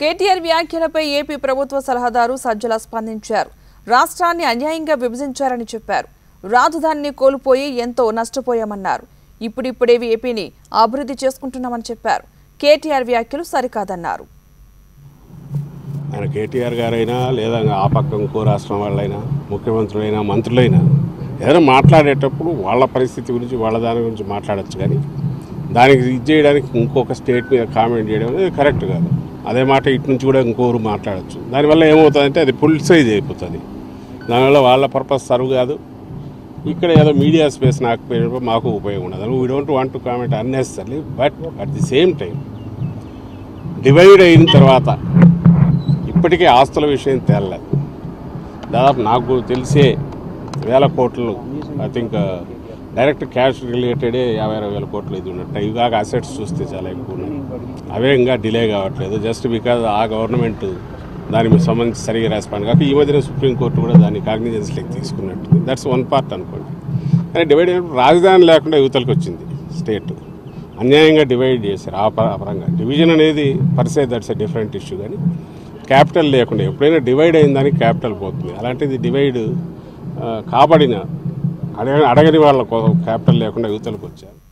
కేటీఆర్ వ్యాఖ్యలపై ఏపీ ప్రభుత్వ సలహాదారు సజ్జల స్పందించారు రాష్ట్రాన్ని అన్యాయంగా విభజించారని చెప్పారు రాజధానిని కోల్పోయి ఎంతో నష్టపోయామన్నారు ఇప్పుడిప్పుడేవి ఏపీని అభివృద్ధి చేసుకుంటున్నామని చెప్పారు కేటీఆర్ వ్యాఖ్యలు సరికాదన్నారు ఆయన కేటీఆర్ గారైనా లేదా ఆ పక్క ఇంకో రాష్ట్రం వాళ్ళైనా ముఖ్యమంత్రులైనా మంత్రులైనా ఏదైనా మాట్లాడేటప్పుడు వాళ్ళ పరిస్థితి గురించి వాళ్ళ దాని గురించి మాట్లాడచ్చు కానీ దానికి ఇది చేయడానికి ఇంకొక స్టేట్ మీద కామెంట్ చేయడం అనేది కరెక్ట్ కాదు అదే మాట ఇటు నుంచి కూడా ఇంకోరు మాట్లాడచ్చు దానివల్ల ఏమవుతుందంటే అది పొలిటిసైజ్ అయిపోతుంది దానివల్ల వాళ్ళ పర్పస్ సర్వ్ కాదు ఇక్కడ ఏదో మీడియా స్పేస్ నాకు పోయినప్పుడు మాకు ఉపయోగం ఉండదు we don't want to comment unnecessary but at the same time divide అయిన తర్వాత ఇప్పటికే ఆస్తుల విషయం తేలలేదు దాదాపు నాకు తెలిసే వేల కోట్లు ఐ థింక్ డైరెక్ట్ క్యాష్ రిలేటెడే యాభై అరవై వేల కోట్లు ఇది ఉన్నట్టు ఇవి కాక అసెట్స్ చూస్తే చాలా ఎక్కువ ఉన్నాయి అవే ఇంకా డిలే కావట్లేదు జస్ట్ బికాజ్ ఆ గవర్నమెంట్ దానికి సంబంధించి సరిగా రెస్పాండ్ కాక ఈ మధ్యన సుప్రీంకోర్టు కూడా దాన్ని కాగ్నిజెన్స్లోకి తీసుకున్నట్టు దట్స్ వన్ పార్ట్ అనుకోండి కానీ డివైడ్ అయినప్పుడు రాజధాని లేకుండా యువతలకు వచ్చింది స్టేట్ అన్యాయంగా డివైడ్ చేశారు ఆ పర- ఆ పరంగా డివిజన్ అనేది per se that's a different issue కానీ క్యాపిటల్ లేకుండా ఎప్పుడైనా డివైడ్ అయిన దానికి క్యాపిటల్ పోతుంది అలాంటిది డివైడ్ ఆ, కాబడిన అడగ అడగని వాళ్ళ కోసం క్యాపిటల్ లేకుండా యువతలకు వచ్చారు